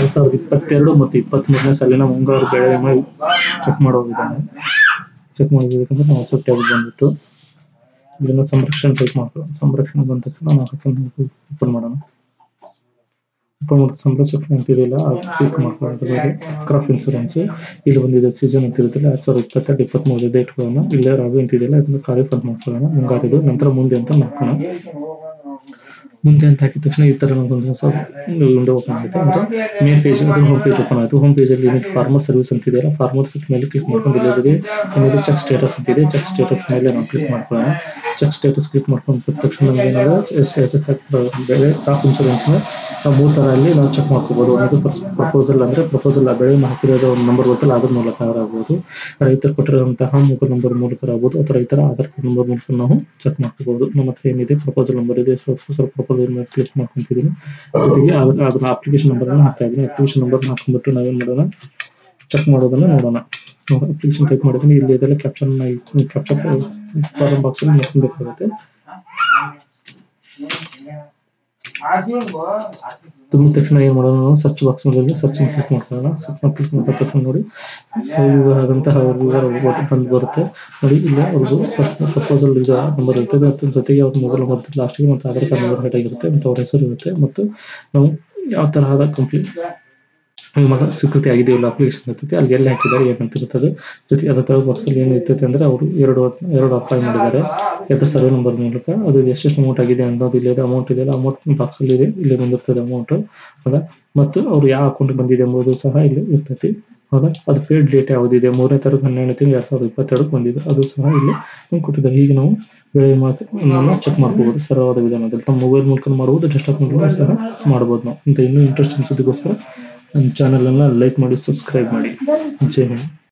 ಎರಡ್ ಸಾವಿರದ ಇಪ್ಪತ್ತೆರಡು ಮತ್ತು ಇಪ್ಪತ್ತ್ಮೂರನೇ ಸಾಲಿನ ಮುಂಗಾರು ಬೆಳೆ ವಿಮೆ ಚೆಕ್ ಮಾಡೋ ವಿಧಾನ ಚೆಕ್ ಮಾಡಬೇಕಂದ್ರೆ ನಾವು ಹೊಸ ಟ್ಯಾಬ್ ಬಂದ್ಬಿಟ್ಟು ಇದನ್ನ ಸಂರಕ್ಷಣೆ ಟೈಪ್ ಮಾಡ್ಕೊಳ್ಳೋಣ ಸಂರಕ್ಷಣೆ ಬಂದ ತಕ್ಷಣ ನಾವು ಅದನ್ನು ಓಪನ್ ಮಾಡೋಣ ಓಪನ್ ಮಾಡಿದ ಸಂರಕ್ಷಣೆ ಅಂತ ಇದೆಯಲ್ಲ ಅದು ಕ್ಲಿಕ್ ಮಾಡ್ಕೊಳ್ಳೋಣ ಕ್ರಾಪ್ ಇನ್ಸೂರೆನ್ಸ್ ಇಲ್ಲಿ ಬಂದಿದೆ ಸೀಸನ್ ಅಂತ ಇರುತ್ತಲ್ಲ ಎರಡ್ ಸಾವಿರದ ಇಪ್ಪತ್ತೆರಡು ಇಪ್ಪತ್ತ್ಮೂರು ಡೇಟ್ಗಳನ್ನು ಇಲ್ಲೇ ರಾಬಿ ಅಂತ ಇದೆಯಲ್ಲ ಅದನ್ನ ಖಾಲಿ ಫಂಡ್ ಮಾಡ್ಕೊಳ್ಳೋಣ ಮುಂಗಾರಿದು ನಂತರ ಮುಂದೆ ಅಂತ ಮಾಡ್ಕೊಳ್ಳೋಣ ಮುಂದೆ ಅಂತ ಹಾಕಿದ ತಕ್ಷಣ ಈ ತರ ನಮಗೊಂದು ಹೊಸ ವಿಂಡೋ ಓಪನ್ ಆಗುತ್ತೆ ಅಂದ್ರೆ ಮೇನ್ ಪೇಜ್ ಅದು ಹೋಮ್ ಪೇಜ್ ಓಪನ್ ಆಯಿತು ಹೋಮ್ ಪೇಜ್ ಅಲ್ಲಿ ಏನಿದೆ ಫಾರ್ಮರ್ ಸರ್ವಿಸ್ ಅಂತ ಇದೆಯಲ್ಲ ಫಾರ್ಮರ್ ಸಿಟ್ ಮೇಲೆ ಕ್ಲಿಕ್ ಮಾಡ್ಕೊಂಡು ಇಲ್ಲದೆ ಆಮೇಲೆ ಚೆಕ್ ಸ್ಟೇಟಸ್ ಅಂತ ಇದೆ ಚೆಕ್ ಸ್ಟೇಟಸ್ ಮೇಲೆ ನಾವು ಕ್ಲಿಕ್ ಮಾಡ್ಕೊಳ್ಳೋಣ ಚೆಕ್ ಸ್ಟೇಟಸ್ ಕ್ಲಿಕ್ ಮಾಡ್ಕೊಂಡು ಬಿಟ್ಟ ತಕ್ಷಣ ನಮ್ಗೆ ಏನಾದ್ರು ಸ್ಟೇಟಸ್ ಬೆಳೆ ಕ್ರಾಪ್ ಇನ್ಶೂರೆನ್ಸ್ ನ ನಾವು ಮೂರು ತರ ಅಲ್ಲಿ ನಾವು ಚೆಕ್ ಮಾಡ್ಕೋಬಹುದು ಒಂದು ಪ್ರಪೋಸಲ್ ಅಂದ್ರೆ ಪ್ರಪೋಸಲ್ ಆ ಬೆಳೆ ಹಾಕಿರೋದು ಒಂದು ನಂಬರ್ ಗೊತ್ತಲ್ಲ ಅದ್ರ ಮೂಲಕ ಆಗ್ಬೋದು ರೈತರು ಕೊಟ್ಟಿರುವಂತಹ ಮೊಬೈಲ್ ನಂಬರ್ ಮೂಲಕ ಆಗ್ಬೋದು ಅಥವಾ ರೈತರ ಆಧಾರ್ ಕಾರ್ಡ್ ನಂಬರ್ ಮೂಲಕ ನಾವು ಚೆಕ್ ಮಾಡ್ಕೋಬಹುದು ನಮ್ಮ ಹತ್ರ ಏನಿದೆ ಪ್ರಪೋಸಲ್ ನಂಬರ್ ಇದೆ ಸ್ವಲ್ಪ ಪ್ರಪೋಸಲ್ ಮೇಲೆ ಕ್ಲಿಕ್ ಮಾಡ್ಕೊಂತಿದ್ದೀನಿ ಜೊತೆಗೆ ಅದ್ರ- ಅದನ್ನ ಅಪ್ಲಿಕೇಶನ್ ನಂಬರ್ ಅನ್ನು ಹಾಕ್ತಾ ಇದ್ದೀನಿ ಅಪ್ಲಿಕೇಶನ್ ನಂಬರ್ ಹಾಕೊಂಡ್ಬಿಟ್ಟು ನಾವೇನ್ ಮಾಡೋಣ ಚೆಕ್ ಮಾಡೋದನ್ನ ನೋಡೋಣ ಅಪ್ಲಿಕೇಶನ್ ಟೈಪ್ ಮಾಡಿದ್ದೀನಿ ಇಲ್ಲಿ ಇದೆಲ್ಲ ಕ್ಯಾಪ್ಷನ್ ಕ್ಯಾಪ್ಚರ್ ಪ್ರಾಬ್ಲಮ್ ಬಾಕ್ಸ್ ಅಲ್ಲಿ ಮಾಡ್ಕೊಬೇಕಾಗುತ್ತೆ ತುಂಬಿದ ತಕ್ಷಣ ಏನ್ ಮಾಡೋಣ ನಾವು ಸರ್ಚ್ ಬಾಕ್ಸ್ ಮೇಲೆ ಸರ್ಚ್ ಕ್ಲಿಕ್ ಮಾಡ್ಕೊಳ್ಳೋಣ ಸರ್ಚ್ ಕ್ಲಿಕ್ ಮಾಡಿದ ತಕ್ಷಣ ನೋಡಿ ಸೇವ್ ಆದಂತಹ ಅವ್ರ ವಿವರ ಒಟ್ಟು ಬಂದು ಬರುತ್ತೆ ನೋಡಿ ಇಲ್ಲಿ ಅವ್ರದ್ದು ಫಸ್ಟ್ ಪ್ರಪೋಸಲ್ ಇದು ನಂಬರ್ ಇರ್ತದೆ ಅದ್ರ ಜೊತೆಗೆ ಅವ್ರ ಮೊಬೈಲ್ ನಂಬರ್ ಲಾಸ್ಟ್ಗೆ ಮತ್ತು ಆಧಾರ್ ಕಾರ್ಡ್ ನಂಬರ್ ಹೆಡ್ ಆಗಿರುತ್ತೆ ಮತ್ತು ಅವ್ರ ಹೆಸರು ಇರುತ್ತೆ ಮತ್ತು ನಾವು ಯಾವ ತರಹದ ಕಂಪ್ಲೀಟ್ ಮಗ ಸ್ವೀಕೃತಿ ಆಗಿದೆ ಇಲ್ಲ ಅಪ್ಲಿಕೇಶನ್ ಇರ್ತೈತೆ ಅಲ್ಲಿ ಎಲ್ಲಿ ಹಾಕಿದ್ದಾರೆ ಏನಂತ ಇರ್ತದೆ ಜೊತೆಗೆ ಅದರ ತರ ಬಾಕ್ಸ್ ಅಲ್ಲಿ ಏನು ಇರ್ತೈತೆ ಅಂದ್ರೆ ಅವರು ಎರಡು ಎರಡು ಅಪ್ಲೈ ಮಾಡಿದ್ದಾರೆ ಎರಡು ಸರ್ವೆ ನಂಬರ್ ಮೂಲಕ ಅದು ಎಷ್ಟೆಷ್ಟು ಅಮೌಂಟ್ ಆಗಿದೆ ಅನ್ನೋದು ಇಲ್ಲಿ ಅಮೌಂಟ್ ಇದೆ ಅಮೌಂಟ್ ಬಾಕ್ಸ್ ಅಲ್ಲಿ ಇದೆ ಇಲ್ಲಿ ಬಂದಿರ್ತದೆ ಅಮೌಂಟ್ ಹೌದಾ ಮತ್ತು ಅವ್ರು ಯಾವ ಅಕೌಂಟ್ ಬಂದಿದೆ ಎಂಬುದು ಸಹ ಇಲ್ಲಿ ಇರ್ತೈತಿ ಹೌದಾ ಅದು ಪೇಡ್ ಡೇಟ್ ಯಾವುದಿದೆ ಮೂರನೇ ತಾರೀಕು ಹನ್ನೆರಡನೇ ತಿಂಗಳು ಎರಡ್ ಸಾವಿರದ ಇಪ್ಪತ್ತೆರಡು ಬಂದಿದೆ ಅದು ಸಹ ಇಲ್ಲಿ ನಮ್ಗೆ ಕೊಟ್ಟಿದ್ದಾರೆ ಹೀಗೆ ನಾವು ಬೆಳೆ ಮಾಸವನ್ನು ಚೆಕ್ ಮಾಡ್ಕೋಬಹುದು ಸರಳವಾದ ವಿಧಾನದಲ್ಲಿ ತಮ್ಮ ಮೊಬೈಲ್ ಮೂಲಕ ಮಾಡಬಹುದು ಡೆಸ್ಕ್ಟಾಪ್ ಮೂಲಕ ಸಹ ಮಾಡಬಹುದು ನಾವು ಇಂಥ ಇನ್ನೂ ಇಂಟ್ರೆಸ್ಟಿಂಗ್ ಸುದ್ದಿಗೋಸ್ಕರ ನಮ್ಮ ಚಾನಲ್ ಅನ್ನ ಲೈಕ್ ಮಾಡಿ ಸಬ್ಸ್ಕ್ರೈಬ್ ಮಾಡಿ ಜೈ ಹಿಂದ್